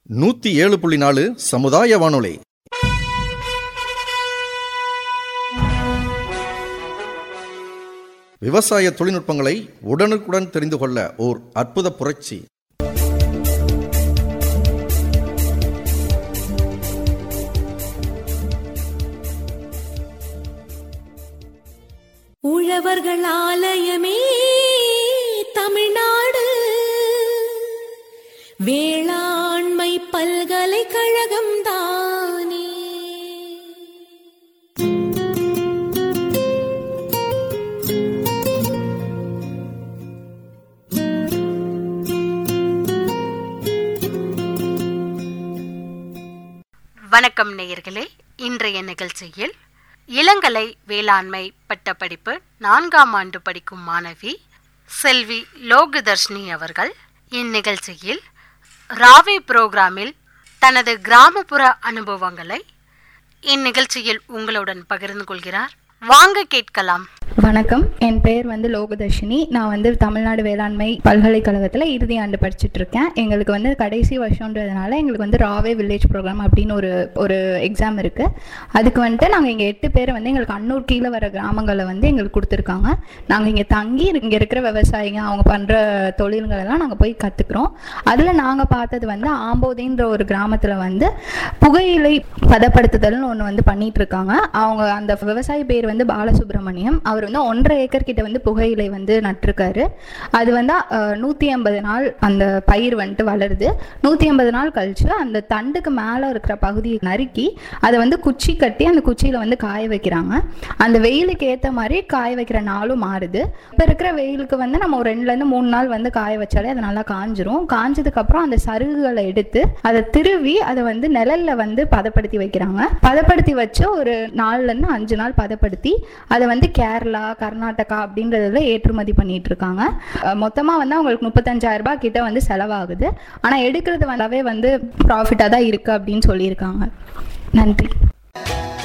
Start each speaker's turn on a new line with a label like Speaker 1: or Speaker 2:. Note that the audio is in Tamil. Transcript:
Speaker 1: நூத்தி ஏழு புள்ளி நாலு சமுதாய வானொலி விவசாய தொழில்நுட்பங்களை உடனுக்குடன் தெரிந்து கொள்ள ஓர் அற்புத புரட்சி
Speaker 2: உழவர்கள் ஆலயமே தமிழ்நாடு வேளாண்மை பல்கலைக்கழகம் தானே
Speaker 3: வணக்கம் நேயர்களே இன்றைய நிகழ்ச்சியில் இளங்கலை வேளாண்மை பட்டப்படிப்பு நான்காம் ஆண்டு படிக்கும் மாணவி செல்வி லோகதர்ஷினி அவர்கள் இந்நிகழ்ச்சியில் ராவே புரோகிராமில் தனது கிராமப்புற அனுபவங்களை இந்நிகழ்ச்சியில் உங்களுடன் பகிர்ந்து கொள்கிறார் வாங்க கேட்கலாம்
Speaker 4: வணக்கம் என் பெயர் வந்து லோகதர்ஷினி நான் வந்து தமிழ்நாடு வேளாண்மை பல்கலைக்கழகத்தில் இறுதி ஆண்டு படிச்சுட்டு இருக்கேன் எங்களுக்கு வந்து கடைசி வருஷன்றதுனால எங்களுக்கு வந்து ராவே வில்லேஜ் ப்ரோக்ராம் அப்படின்னு ஒரு ஒரு எக்ஸாம் இருக்குது அதுக்கு வந்துட்டு நாங்கள் இங்கே எட்டு பேர் வந்து எங்களுக்கு அன்னூர் கீழே வர கிராமங்களை வந்து எங்களுக்கு கொடுத்துருக்காங்க நாங்கள் இங்கே தங்கி இங்கே இருக்கிற விவசாயிங்க அவங்க பண்ணுற தொழில்களெல்லாம் நாங்கள் போய் கற்றுக்குறோம் அதில் நாங்கள் பார்த்தது வந்து ஆம்போதின்ற ஒரு கிராமத்தில் வந்து புகையிலை பதப்படுத்துதல்னு ஒன்று வந்து பண்ணிட்டு இருக்காங்க அவங்க அந்த விவசாயி பேர் வந்து பாலசுப்ரமணியம் அவர் வந்து ஒன்றரை ஏக்கர் கிட்ட வந்து புகையிலை வந்து நட்டிருக்காரு அது வந்து நூற்றி ஐம்பது நாள் அந்த பயிர் வந்துட்டு வளருது நூற்றி ஐம்பது நாள் கழிச்சு அந்த தண்டுக்கு மேலே இருக்கிற பகுதியை நறுக்கி அதை வந்து குச்சி கட்டி அந்த குச்சியில் வந்து காய வைக்கிறாங்க அந்த வெயிலுக்கு ஏற்ற மாதிரி காய வைக்கிற நாளும் மாறுது இப்போ இருக்கிற வெயிலுக்கு வந்து நம்ம ஒரு ரெண்டுலேருந்து மூணு நாள் வந்து காய வச்சாலே அது நல்லா காஞ்சிரும் காஞ்சதுக்கப்புறம் அந்த சருகுகளை எடுத்து அதை திருவி அதை வந்து நிழல்ல வந்து பதப்படுத்தி வைக்கிறாங்க பதப்படுத்தி வச்சு ஒரு நாலுலேருந்து அஞ்சு நாள் பதப்படுத்தி அதை வந்து கேரளா கர்நாடகா அப்படின்றதுல ஏற்றுமதி பண்ணிட்டு இருக்காங்க மொத்தமாக வந்து அவங்களுக்கு முப்பத்தஞ்சாயிரம் ரூபாய் கிட்ட வந்து செலவாகுது ஆனால் எடுக்கிறது வந்தாவே வந்து ப்ராஃபிட்டாக தான் இருக்கு அப்படின்னு சொல்லியிருக்காங்க நன்றி